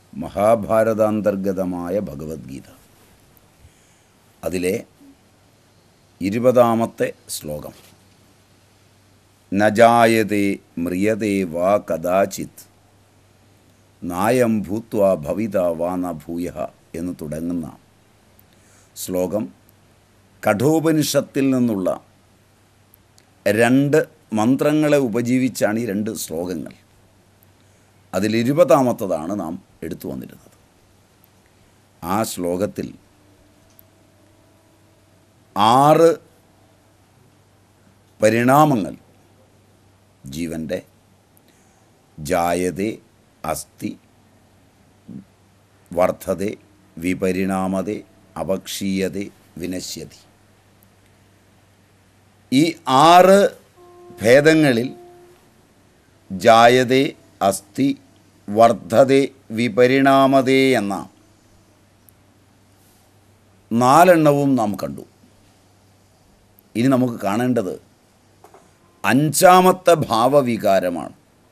മഹാഭാരതാന്തർഗതമായ ഭഗവത്ഗീത അതിലെ ഇരുപതാമത്തെ ശ്ലോകം നജായതേ മ്രിയതേ വാ കഥാചിത് നായം ഭൂത്വ ഭവിത വാ ന ഭൂയ എന്ന് തുടങ്ങുന്ന ശ്ലോകം കഠോപനിഷത്തിൽ നിന്നുള്ള രണ്ട് മന്ത്രങ്ങളെ ഉപജീവിച്ചാണ് ഈ രണ്ട് ശ്ലോകങ്ങൾ അതിൽ ഇരുപതാമത്തതാണ് നാം എടുത്തു വന്നിരുന്നത് ആ ശ്ലോകത്തിൽ ആറ് പരിണാമങ്ങൾ ജീവൻ്റെ ജായതേ അസ്ഥി വർദ്ധതെ വിപരിണാമതെ അപക്ഷീയതെ വിനശ്യതി ഈ ആറ് ഭേദങ്ങളിൽ ജായതേ അസ്ഥി വർദ്ധതെ വിപരിണാമതേ എന്ന നാലെണ്ണവും നാം കണ്ടു ഇനി നമുക്ക് കാണേണ്ടത് അഞ്ചാമത്തെ ഭാവവികാരമാണ്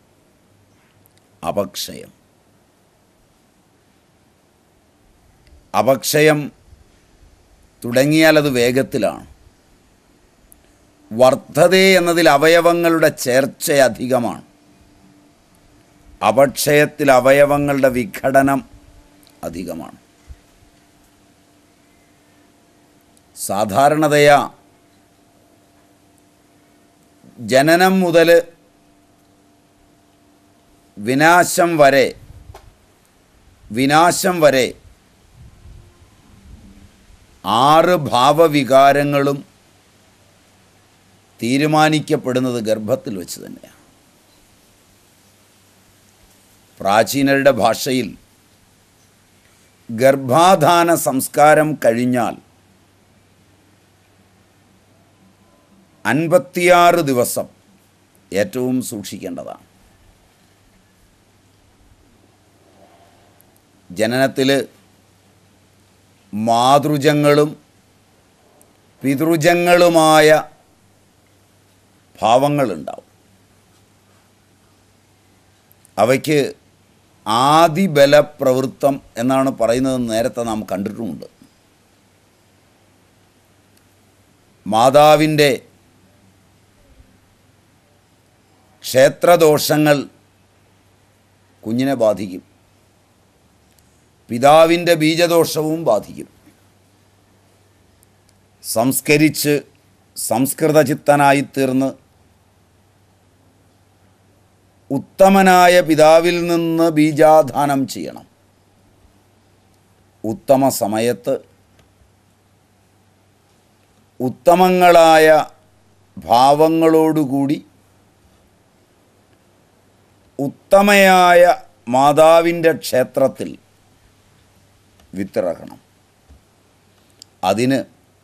അപക്ഷയം അപക്ഷയം തുടങ്ങിയാൽ അത് വേഗത്തിലാണ് വർദ്ധതേ എന്നതിൽ അവയവങ്ങളുടെ ചേർച്ച അധികമാണ് അപക്ഷയത്തിൽ അവയവങ്ങളുടെ വിഘടനം അധികമാണ് സാധാരണതയാ ജനനം മുതൽ വിനാശം വരെ വിനാശം വരെ ആറ് ഭാവവികാരങ്ങളും തീരുമാനിക്കപ്പെടുന്നത് ഗർഭത്തിൽ വെച്ച് തന്നെയാണ് പ്രാചീനരുടെ ഭാഷയിൽ ഗർഭാധാന സംസ്കാരം കഴിഞ്ഞാൽ അൻപത്തിയാറ് ദിവസം ഏറ്റവും സൂക്ഷിക്കേണ്ടതാണ് ജനനത്തിൽ മാതൃജങ്ങളും പിതൃജങ്ങളുമായ ഭാവങ്ങളുണ്ടാവും അവയ്ക്ക് ആദിബലപ്രവൃത്തം എന്നാണ് പറയുന്നത് നേരത്തെ നാം കണ്ടിട്ടുമുണ്ട് മാതാവിൻ്റെ ക്ഷേത്രദോഷങ്ങൾ കുഞ്ഞിനെ ബാധിക്കും പിതാവിൻ്റെ ബീജദോഷവും ബാധിക്കും സംസ്കരിച്ച് സംസ്കൃതചിത്തനായിത്തീർന്ന് ഉത്തമനായ പിതാവിൽ നിന്ന് ബീജാധാനം ചെയ്യണം ഉത്തമ സമയത്ത് ഉത്തമങ്ങളായ ഭാവങ്ങളോടുകൂടി ഉത്തമയായ മാതാവിൻ്റെ ക്ഷേത്രത്തിൽ വിത്തിറക്കണം അതിന്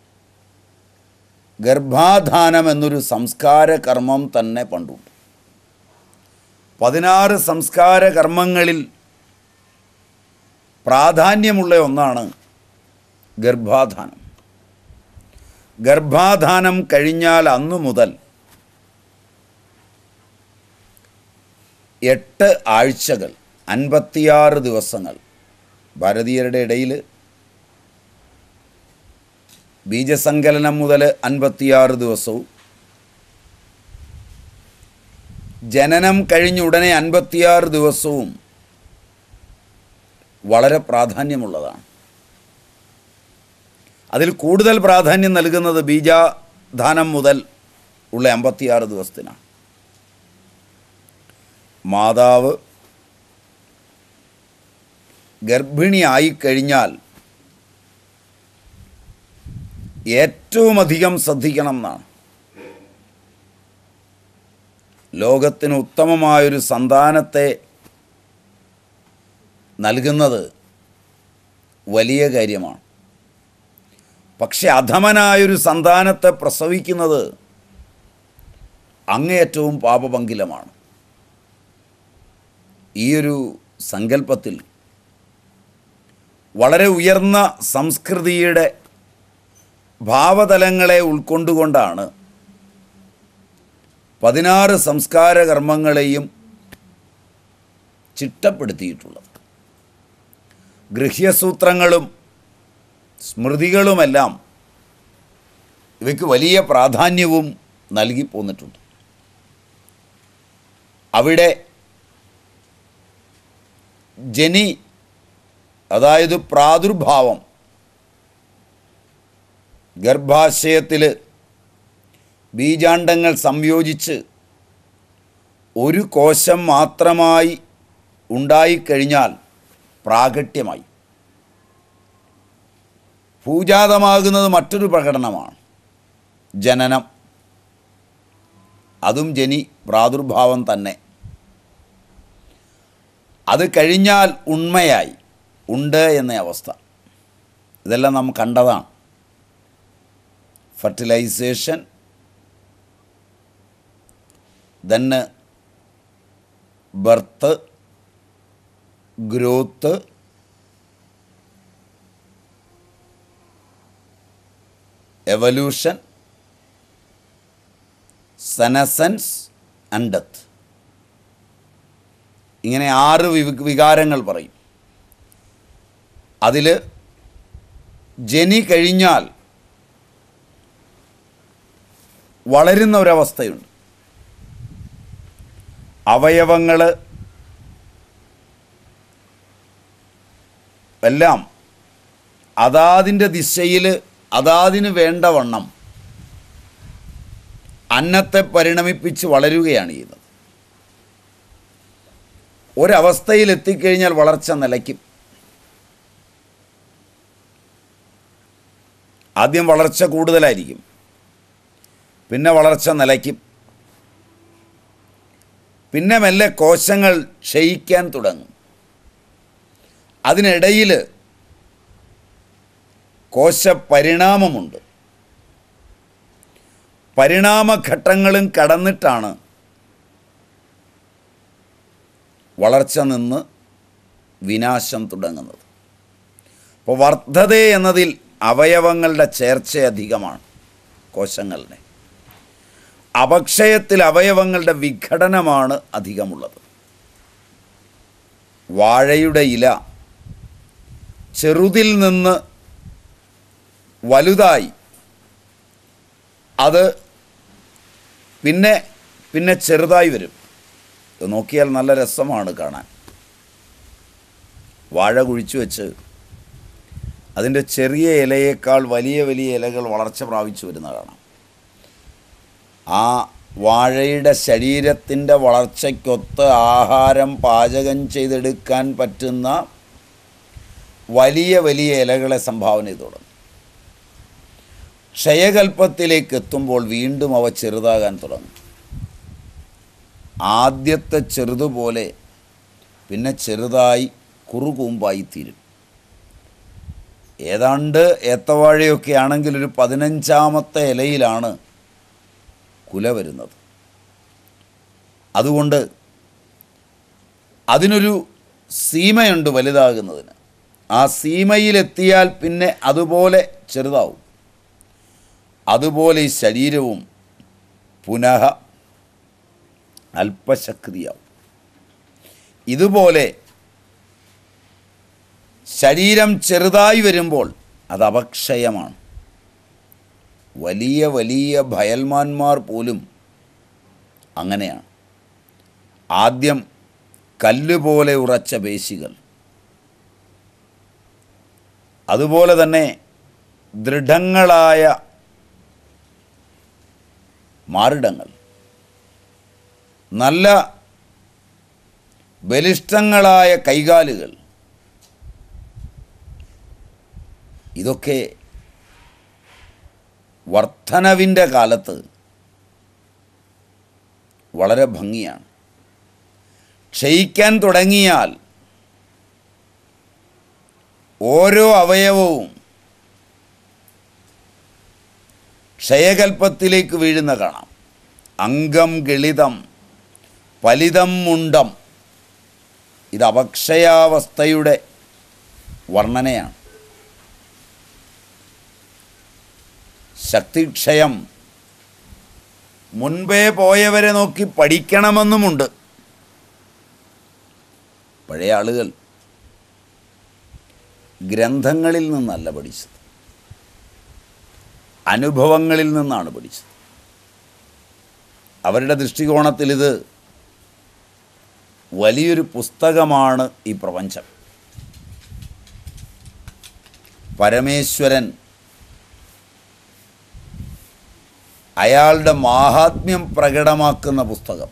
ഗർഭാധാനം എന്നൊരു സംസ്കാര കർമ്മം തന്നെ പണ്ടുണ്ട് പതിനാറ് സംസ്കാര കർമ്മങ്ങളിൽ പ്രാധാന്യമുള്ള ഒന്നാണ് ഗർഭാധാനം ഗർഭാധാനം കഴിഞ്ഞാൽ അന്നു മുതൽ എട്ട് ആഴ്ചകൾ അൻപത്തിയാറ് ദിവസങ്ങൾ ഭാരതീയരുടെ ഇടയിൽ ബീജസങ്കലനം മുതൽ അൻപത്തിയാറ് ദിവസവും ജനനം കഴിഞ്ഞ ഉടനെ അൻപത്തിയാറ് ദിവസവും വളരെ പ്രാധാന്യമുള്ളതാണ് അതിൽ കൂടുതൽ പ്രാധാന്യം നൽകുന്നത് ബീജാധാനം മുതൽ ഉള്ള അമ്പത്തിയാറ് ദിവസത്തിനാണ് മാതാവ് ഗർഭിണിയായിക്കഴിഞ്ഞാൽ ഏറ്റവും അധികം ശ്രദ്ധിക്കണം എന്നാണ് ലോകത്തിന് ഉത്തമമായൊരു സന്താനത്തെ നൽകുന്നത് വലിയ കാര്യമാണ് പക്ഷെ അധമനായൊരു സന്താനത്തെ പ്രസവിക്കുന്നത് അങ്ങേയറ്റവും പാപപങ്കിലമാണ് ഈയൊരു സങ്കല്പത്തിൽ വളരെ ഉയർന്ന സംസ്കൃതിയുടെ ഭാവതലങ്ങളെ ഉൾക്കൊണ്ടുകൊണ്ടാണ് പതിനാറ് സംസ്കാര കർമ്മങ്ങളെയും ചിട്ടപ്പെടുത്തിയിട്ടുള്ളത് ഗൃഹ്യസൂത്രങ്ങളും സ്മൃതികളുമെല്ലാം ഇവയ്ക്ക് വലിയ പ്രാധാന്യവും നൽകി പോന്നിട്ടുണ്ട് അവിടെ ജനി അതായത് പ്രാദുർഭാവം ഗർഭാശയത്തിൽ ബീജാണ്ടങ്ങൾ സംയോജിച്ച് ഒരു കോശം മാത്രമായി ഉണ്ടായിക്കഴിഞ്ഞാൽ പ്രാഗട്യമായി ഭൂജാതമാകുന്നത് മറ്റൊരു പ്രകടനമാണ് ജനനം അതും ജനി പ്രാദുർഭാവം തന്നെ അത് കഴിഞ്ഞാൽ ഉണ്മയായി ഉണ്ട് എന്ന അവസ്ഥ ഇതെല്ലാം നാം കണ്ടതാണ് fertilisation then birth growth evolution senescence and death ഇങ്ങനെ ആറ് വിവ- വികാരങ്ങൾ പറയും അതിൽ ജനി കഴിഞ്ഞാൽ വളരുന്ന ഒരവസ്ഥയുണ്ട് അവയവങ്ങൾ എല്ലാം അതാതിൻ്റെ ദിശയിൽ അതാതിന് വേണ്ടവണ്ണം അന്നത്തെ പരിണമിപ്പിച്ച് വളരുകയാണ് ചെയ്യുന്നത് ഒരവസ്ഥയിൽ എത്തിക്കഴിഞ്ഞാൽ വളർച്ച നിലയ്ക്കും ആദ്യം വളർച്ച കൂടുതലായിരിക്കും പിന്നെ വളർച്ച നിലയ്ക്കും പിന്നെ മെല്ലെ കോശങ്ങൾ ക്ഷയിക്കാൻ തുടങ്ങും അതിനിടയിൽ കോശപരിണാമമുണ്ട് പരിണാമഘട്ടങ്ങളും കടന്നിട്ടാണ് വളർച്ച നിന്ന് വിനാശം തുടങ്ങുന്നത് അപ്പോൾ വർദ്ധത എന്നതിൽ അവയവങ്ങളുടെ ചേർച്ച അധികമാണ് കോശങ്ങളുടെ അപക്ഷയത്തിൽ അവയവങ്ങളുടെ വിഘടനമാണ് അധികമുള്ളത് വാഴയുടെ ഇല ചെറുതിൽ നിന്ന് വലുതായി അത് പിന്നെ പിന്നെ ചെറുതായി വരും ഇത് നോക്കിയാൽ നല്ല രസമാണ് കാണാൻ വാഴ കുഴിച്ചു വെച്ച് അതിൻ്റെ ചെറിയ ഇലയേക്കാൾ വലിയ വലിയ ഇലകൾ വളർച്ച പ്രാപിച്ചു വരുന്ന കാണാം ആ വാഴയുടെ ശരീരത്തിൻ്റെ വളർച്ചയ്ക്കൊത്ത് ആഹാരം പാചകം ചെയ്തെടുക്കാൻ പറ്റുന്ന വലിയ വലിയ ഇലകളെ സംഭാവന ചെയ്തു തുടങ്ങും ക്ഷയകൽപ്പത്തിലേക്ക് എത്തുമ്പോൾ വീണ്ടും അവ ചെറുതാകാൻ തുടങ്ങും ആദ്യത്തെ ചെറുതുപോലെ പിന്നെ ചെറുതായി കുറുകൂമ്പായി തീരും ഏതാണ്ട് ഏത്തവാഴയൊക്കെ ആണെങ്കിൽ ഒരു പതിനഞ്ചാമത്തെ ഇലയിലാണ് കുല വരുന്നത് അതുകൊണ്ട് അതിനൊരു സീമയുണ്ട് വലുതാകുന്നതിന് ആ സീമയിലെത്തിയാൽ പിന്നെ അതുപോലെ ചെറുതാവും അതുപോലെ ഈ ശരീരവും പുനഃ അല്പശക്തിയാവും ഇതുപോലെ ശരീരം ചെറുതായി വരുമ്പോൾ അത് അപക്ഷയമാണ് വലിയ വലിയ ഭയൽമാന്മാർ പോലും അങ്ങനെയാണ് ആദ്യം കല്ലുപോലെ ഉറച്ച പേശികൾ അതുപോലെ തന്നെ ദൃഢങ്ങളായ മാറിടങ്ങൾ നല്ല ബലിഷ്ഠങ്ങളായ കൈകാലുകൾ ഇതൊക്കെ വർധനവിൻ്റെ കാലത്ത് വളരെ ഭംഗിയാണ് ക്ഷയിക്കാൻ തുടങ്ങിയാൽ ഓരോ അവയവവും ക്ഷയകൽപ്പത്തിലേക്ക് വീഴുന്ന കാണാം അംഗം ഗളിതം ഫലിതം മുണ്ടം ഇത് അപക്ഷയാവസ്ഥയുടെ വർണ്ണനയാണ് ശക്തിക്ഷയം മുൻപേ പോയവരെ നോക്കി പഠിക്കണമെന്നുമുണ്ട് പഴയ ആളുകൾ ഗ്രന്ഥങ്ങളിൽ നിന്നല്ല പഠിച്ചത് അനുഭവങ്ങളിൽ നിന്നാണ് പഠിച്ചത് അവരുടെ ദൃഷ്ടികോണത്തിൽ ഇത് വലിയൊരു പുസ്തകമാണ് ഈ പ്രപഞ്ചം പരമേശ്വരൻ അയാളുടെ മാഹാത്മ്യം പ്രകടമാക്കുന്ന പുസ്തകം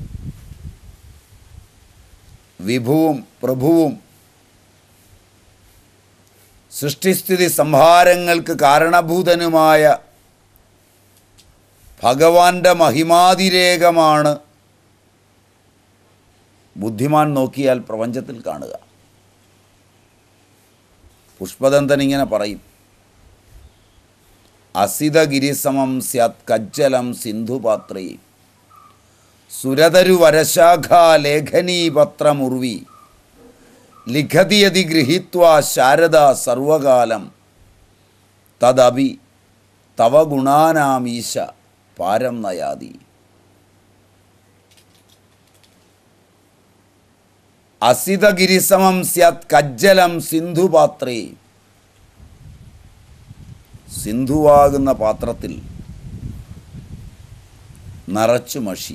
വിഭുവും പ്രഭുവും സൃഷ്ടിസ്ഥിതി സംഹാരങ്ങൾക്ക് കാരണഭൂതനുമായ ഭഗവാന്റെ മഹിമാതിരേകമാണ് ബുദ്ധിമാൻ നോക്കിയാൽ പ്രപഞ്ചത്തിൽ കാണുക പുഷ്പദന്തൻ ഇങ്ങനെ പറയും അസിതഗിരിസമം സ്യാത് കജ്ജലം സിന്ധുപാത്രേ സുരതരു വരശാഖാലേഖനീപത്രമുർവി ലിഖതിയതി ഗൃഹീത്വ ശാരദ സർവകാലം തദപി തവ ഗുണാനാമീശ പാരം നയാതി അസിതഗിരിസമം സ്യാത് കജ്ജലം സിന്ധുപാത്രേ സിന്ധുവാകുന്ന പാത്രത്തിൽ നിറച്ചു മഷി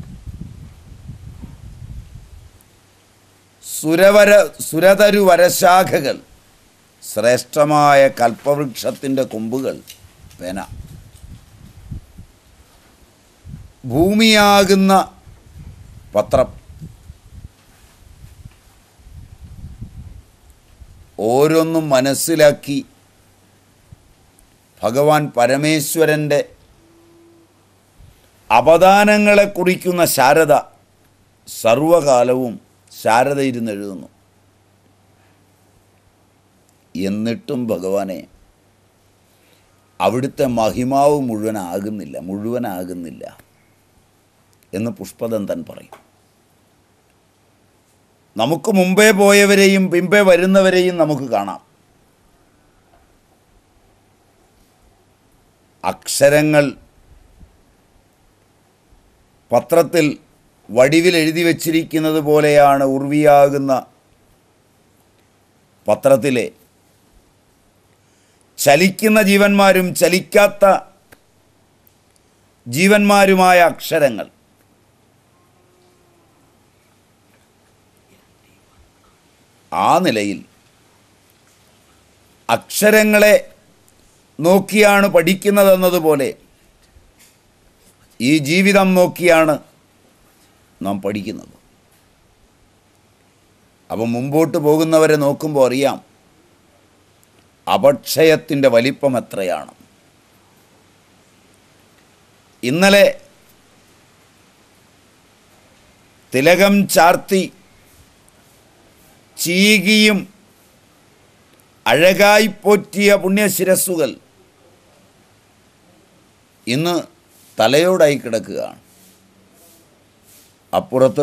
സുരവര സുരതരു വരശാഖകൾ ശ്രേഷ്ഠമായ കൽപ്പവൃക്ഷത്തിൻ്റെ കൊമ്പുകൾ പെന ഭൂമിയാകുന്ന പത്രം ഓരോന്നും മനസ്സിലാക്കി ഭഗവാൻ പരമേശ്വരൻ്റെ അവദാനങ്ങളെ കുറിക്കുന്ന ശാരദ സർവകാലവും ശാരദ ഇരുന്ന് എഴുതുന്നു എന്നിട്ടും ഭഗവാനെ അവിടുത്തെ മഹിമാവ് മുഴുവനാകുന്നില്ല മുഴുവനാകുന്നില്ല എന്ന് പുഷ്പദന്തൻ പറയും നമുക്ക് മുമ്പേ പോയവരെയും പിമ്പേ വരുന്നവരെയും നമുക്ക് കാണാം അക്ഷരങ്ങൾ പത്രത്തിൽ വടിവിൽ എഴുതി വച്ചിരിക്കുന്നത് പോലെയാണ് ഉർവിയാകുന്ന പത്രത്തിലെ ചലിക്കുന്ന ജീവന്മാരും ചലിക്കാത്ത ജീവന്മാരുമായ അക്ഷരങ്ങൾ ആ നിലയിൽ അക്ഷരങ്ങളെ നോക്കിയാണ് പഠിക്കുന്നതെന്നതുപോലെ ഈ ജീവിതം നോക്കിയാണ് നാം പഠിക്കുന്നത് അപ്പം മുമ്പോട്ട് പോകുന്നവരെ നോക്കുമ്പോൾ അറിയാം അപക്ഷയത്തിൻ്റെ വലിപ്പം എത്രയാണ് ഇന്നലെ തിലകം ചാർത്തി ചീകിയും അഴകായി പോറ്റിയ പുണ്യശിരസ്സുകൾ ഇന്ന് തലയോടായി കിടക്കുകയാണ് അപ്പുറത്ത്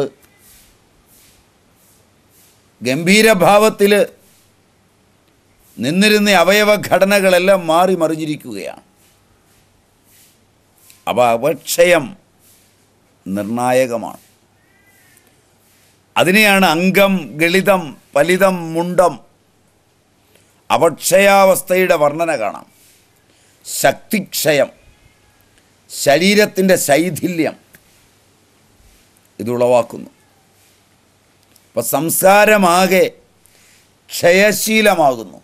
ഗംഭീരഭാവത്തിൽ നിന്നിരുന്ന അവയവഘടനകളെല്ലാം മാറി മറിഞ്ഞിരിക്കുകയാണ് അവ അപക്ഷയം നിർണായകമാണ് അതിനെയാണ് അംഗം ഗളിതം പലിതം മുണ്ടം അപക്ഷയാവസ്ഥയുടെ വർണ്ണന കാണാം ശക്തിക്ഷയം ശരീരത്തിൻ്റെ ശൈഥില്യം ഇതുളവാക്കുന്നു അപ്പം സംസാരമാകെ ക്ഷയശീലമാകുന്നു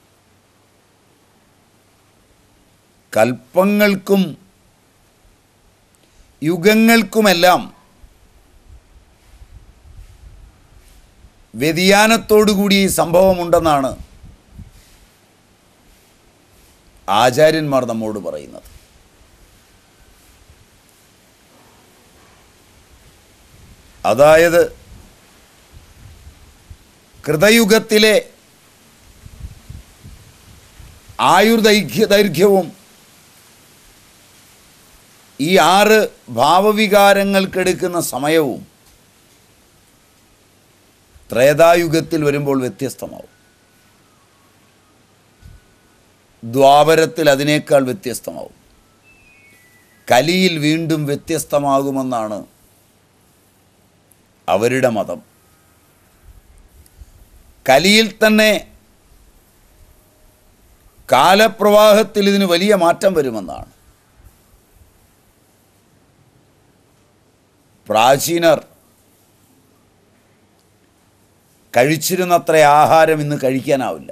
കൽപ്പങ്ങൾക്കും യുഗങ്ങൾക്കുമെല്ലാം വ്യതിയാനത്തോടുകൂടി ഈ സംഭവമുണ്ടെന്നാണ് ആചാര്യന്മാർ നമ്മോട് പറയുന്നത് അതായത് കൃതയുഗത്തിലെ ആയുർദൈർഘ്യ ദൈർഘ്യവും ഈ ആറ് ഭാവവികാരങ്ങൾക്കെടുക്കുന്ന സമയവും ത്രേതായുഗത്തിൽ വരുമ്പോൾ വ്യത്യസ്തമാവും ദ്വാപരത്തിൽ അതിനേക്കാൾ വ്യത്യസ്തമാവും കലിയിൽ വീണ്ടും വ്യത്യസ്തമാകുമെന്നാണ് അവരുടെ മതം കലിയിൽ തന്നെ കാലപ്രവാഹത്തിൽ ഇതിന് വലിയ മാറ്റം വരുമെന്നാണ് പ്രാചീനർ കഴിച്ചിരുന്നത്ര ആഹാരം ഇന്ന് കഴിക്കാനാവില്ല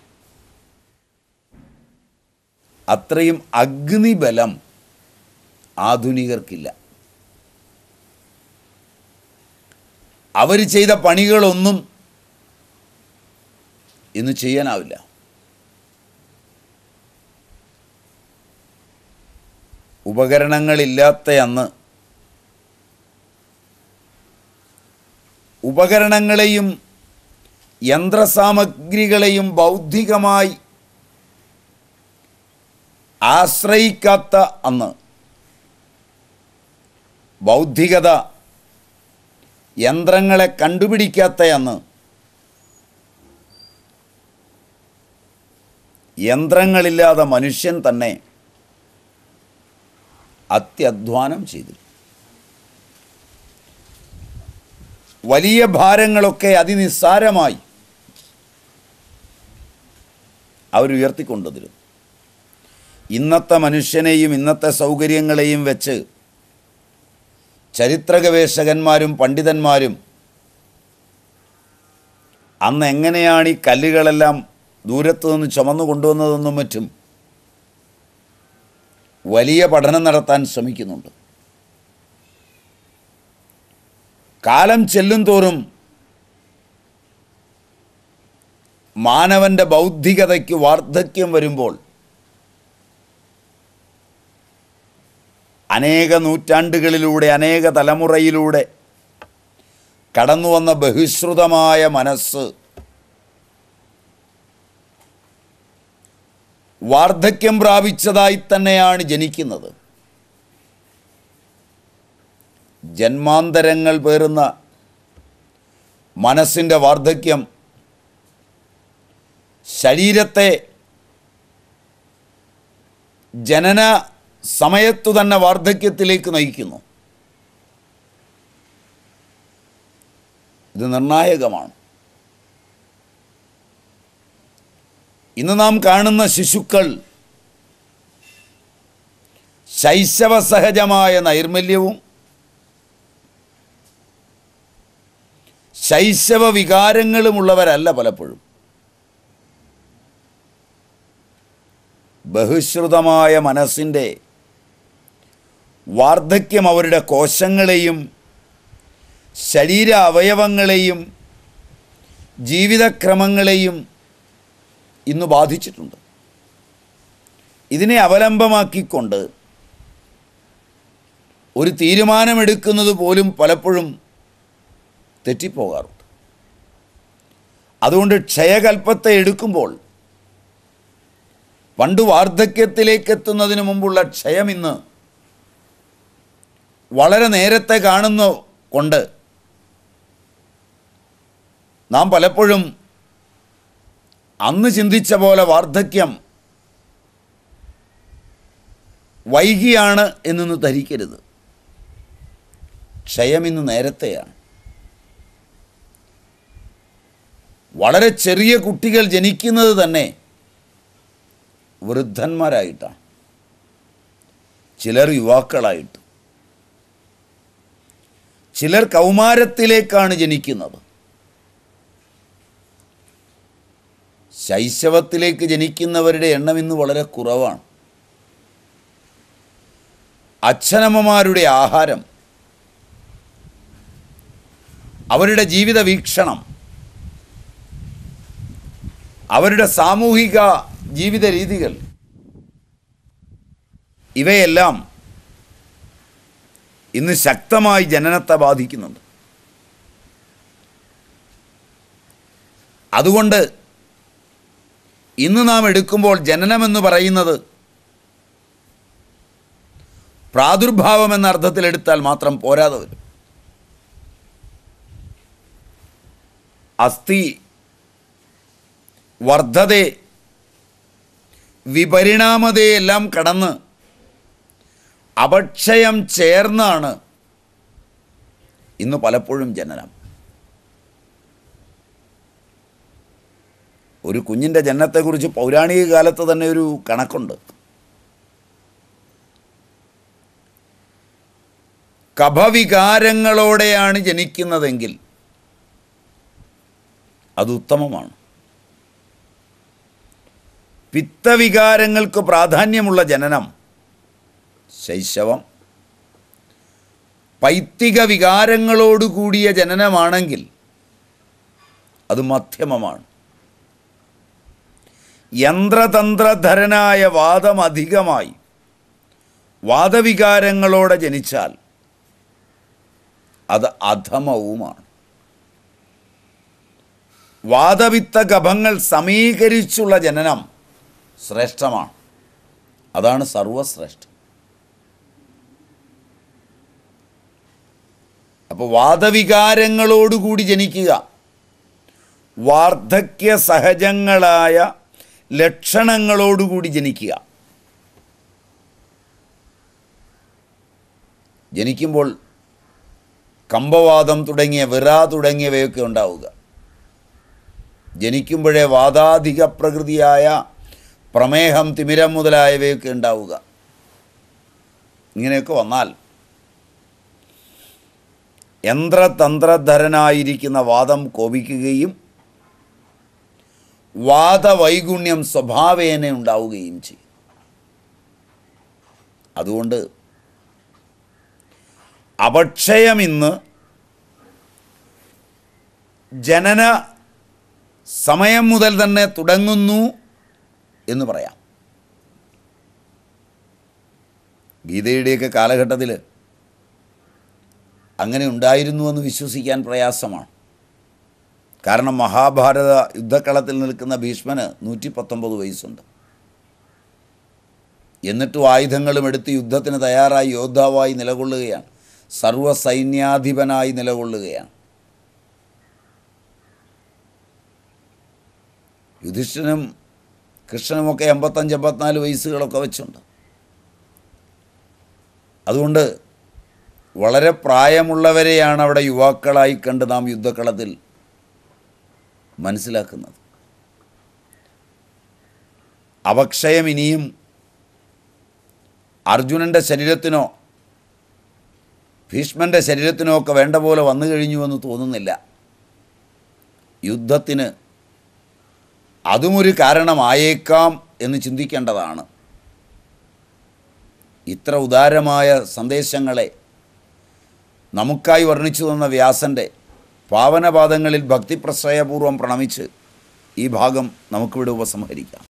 അത്രയും അഗ്നിബലം ആധുനികർക്കില്ല അവർ ചെയ്ത പണികളൊന്നും ഇന്ന് ചെയ്യാനാവില്ല ഉപകരണങ്ങളില്ലാത്ത അന്ന് ഉപകരണങ്ങളെയും യന്ത്രസാമഗ്രികളെയും ബൗദ്ധികമായി ആശ്രയിക്കാത്ത അന്ന് ബൗദ്ധികത യന്ത്രങ്ങളെ കണ്ടുപിടിക്കാത്ത അന്ന് യന്ത്രങ്ങളില്ലാതെ മനുഷ്യൻ തന്നെ അത്യധ്വാനം ചെയ്തു വലിയ ഭാരങ്ങളൊക്കെ അതിനിസ്സാരമായി അവരുയർത്തിക്കൊണ്ടുവരും ഇന്നത്തെ മനുഷ്യനെയും ഇന്നത്തെ സൗകര്യങ്ങളെയും വെച്ച് ചരിത്ര ഗവേഷകന്മാരും പണ്ഡിതന്മാരും അന്ന് എങ്ങനെയാണ് ഈ കല്ലുകളെല്ലാം ദൂരത്തു നിന്ന് ചുമന്നു കൊണ്ടുവന്നതെന്നും മറ്റും വലിയ പഠനം നടത്താൻ ശ്രമിക്കുന്നുണ്ട് കാലം ചെല്ലും തോറും മാനവൻ്റെ ബൗദ്ധികതയ്ക്ക് വാർദ്ധക്യം വരുമ്പോൾ അനേക നൂറ്റാണ്ടുകളിലൂടെ അനേക തലമുറയിലൂടെ കടന്നു വന്ന ബഹിശ്രുതമായ മനസ്സ് വാർദ്ധക്യം പ്രാപിച്ചതായി തന്നെയാണ് ജനിക്കുന്നത് ജന്മാന്തരങ്ങൾ പേറുന്ന മനസ്സിൻ്റെ വാർദ്ധക്യം ശരീരത്തെ ജനന സമയത്തു തന്നെ വാർദ്ധക്യത്തിലേക്ക് നയിക്കുന്നു ഇത് നിർണായകമാണ് ഇന്ന് നാം കാണുന്ന ശിശുക്കൾ ശൈശവസഹജമായ നൈർമല്യവും ശൈശവ വികാരങ്ങളുമുള്ളവരല്ല പലപ്പോഴും ബഹുശ്രുതമായ മനസ്സിൻ്റെ വാർദ്ധക്യം അവരുടെ കോശങ്ങളെയും ശരീര അവയവങ്ങളെയും ജീവിതക്രമങ്ങളെയും ഇന്ന് ബാധിച്ചിട്ടുണ്ട് ഇതിനെ അവലംബമാക്കിക്കൊണ്ട് ഒരു തീരുമാനമെടുക്കുന്നത് പോലും പലപ്പോഴും തെറ്റിപ്പോകാറുണ്ട് അതുകൊണ്ട് ക്ഷയകൽപ്പത്തെ എടുക്കുമ്പോൾ പണ്ട് വാർദ്ധക്യത്തിലേക്ക് എത്തുന്നതിന് മുമ്പുള്ള ക്ഷയം ഇന്ന് വളരെ നേരത്തെ കാണുന്ന കൊണ്ട് നാം പലപ്പോഴും അന്ന് ചിന്തിച്ച പോലെ വാർദ്ധക്യം വൈകിയാണ് എന്നൊന്ന് ധരിക്കരുത് ക്ഷയം ഇന്ന് നേരത്തെയാണ് വളരെ ചെറിയ കുട്ടികൾ ജനിക്കുന്നത് തന്നെ വൃദ്ധന്മാരായിട്ടാണ് ചിലർ യുവാക്കളായിട്ട് ചിലർ കൗമാരത്തിലേക്കാണ് ജനിക്കുന്നത് ശൈശവത്തിലേക്ക് ജനിക്കുന്നവരുടെ എണ്ണം ഇന്ന് വളരെ കുറവാണ് അച്ഛനമ്മമാരുടെ ആഹാരം അവരുടെ ജീവിത വീക്ഷണം അവരുടെ സാമൂഹിക ജീവിത രീതികൾ ഇവയെല്ലാം ഇന്ന് ശക്തമായി ജനനത്തെ ബാധിക്കുന്നുണ്ട് അതുകൊണ്ട് ഇന്ന് നാം എടുക്കുമ്പോൾ ജനനമെന്ന് പറയുന്നത് പ്രാദുർഭാവം എന്ന അർത്ഥത്തിലെടുത്താൽ മാത്രം പോരാതെ വരും അസ്ഥി വർദ്ധതെ വിപരിണാമതയെല്ലാം കടന്ന് അപക്ഷയം ചേർന്നാണ് ഇന്ന് പലപ്പോഴും ജനനം ഒരു കുഞ്ഞിൻ്റെ ജനനത്തെക്കുറിച്ച് പൗരാണിക കാലത്ത് തന്നെ ഒരു കണക്കുണ്ട് കഫവികാരങ്ങളോടെയാണ് ജനിക്കുന്നതെങ്കിൽ അത് ഉത്തമമാണ് പിത്തവികാരങ്ങൾക്ക് പ്രാധാന്യമുള്ള ജനനം ശൈശവം പൈത്തിക വികാരങ്ങളോടുകൂടിയ ജനനമാണെങ്കിൽ അത് മധ്യമമാണ് യന്ത്രതന്ത്രധരനായ വാദം അധികമായി വാദവികാരങ്ങളോടെ ജനിച്ചാൽ അത് അധമവുമാണ് വാദവിത്ത ഗഭങ്ങൾ സമീകരിച്ചുള്ള ജനനം ശ്രേഷ്ഠമാണ് അതാണ് സർവശ്രേഷ്ഠം അപ്പോൾ വാദവികാരങ്ങളോടുകൂടി ജനിക്കുക വാർദ്ധക്യ സഹജങ്ങളായ ലക്ഷണങ്ങളോടുകൂടി ജനിക്കുക ജനിക്കുമ്പോൾ കമ്പവാദം തുടങ്ങിയ വിറ തുടങ്ങിയവയൊക്കെ ഉണ്ടാവുക ജനിക്കുമ്പോഴേ വാദാധിക പ്രകൃതിയായ പ്രമേഹം തിമിരം മുതലായവയൊക്കെ ഉണ്ടാവുക ഇങ്ങനെയൊക്കെ വന്നാൽ യന്ത്രതന്ത്രധരനായിരിക്കുന്ന വാദം കോപിക്കുകയും വാദവൈഗുണ്യം സ്വഭാവേന ഉണ്ടാവുകയും ചെയ്യും അതുകൊണ്ട് അപക്ഷയം ഇന്ന് ജനന സമയം മുതൽ തന്നെ തുടങ്ങുന്നു എന്ന് പറയാം ഗീതയുടെയൊക്കെ കാലഘട്ടത്തിൽ അങ്ങനെ ഉണ്ടായിരുന്നുവെന്ന് വിശ്വസിക്കാൻ പ്രയാസമാണ് കാരണം മഹാഭാരത യുദ്ധക്കളത്തിൽ നിൽക്കുന്ന ഭീഷ്മന് നൂറ്റി പത്തൊമ്പത് വയസ്സുണ്ട് എന്നിട്ടും ആയുധങ്ങളും എടുത്ത് യുദ്ധത്തിന് തയ്യാറായി യോദ്ധാവായി നിലകൊള്ളുകയാണ് സർവ്വസൈന്യാധിപനായി നിലകൊള്ളുകയാണ് യുധിഷ്ഠനും കൃഷ്ണനുമൊക്കെ എൺപത്തഞ്ച് എൺപത്തിനാല് വയസ്സുകളൊക്കെ വെച്ചുണ്ട് അതുകൊണ്ട് വളരെ പ്രായമുള്ളവരെയാണ് അവിടെ യുവാക്കളായി കണ്ട് നാം യുദ്ധക്കളത്തിൽ മനസ്സിലാക്കുന്നത് അപക്ഷയം ഇനിയും അർജുനൻ്റെ ശരീരത്തിനോ ഭീഷ്മൻ്റെ ശരീരത്തിനോ ഒക്കെ വേണ്ട പോലെ വന്നു കഴിഞ്ഞുവെന്ന് തോന്നുന്നില്ല യുദ്ധത്തിന് അതുമൊരു കാരണമായേക്കാം എന്ന് ചിന്തിക്കേണ്ടതാണ് ഇത്ര ഉദാരമായ സന്ദേശങ്ങളെ നമുക്കായി വർണ്ണിച്ചു തന്ന വ്യാസൻ്റെ പാവനപാദങ്ങളിൽ ഭക്തിപ്രശ്രയപൂർവ്വം പ്രണമിച്ച് ഈ ഭാഗം നമുക്കിവിടെ ഉപസംഹരിക്കാം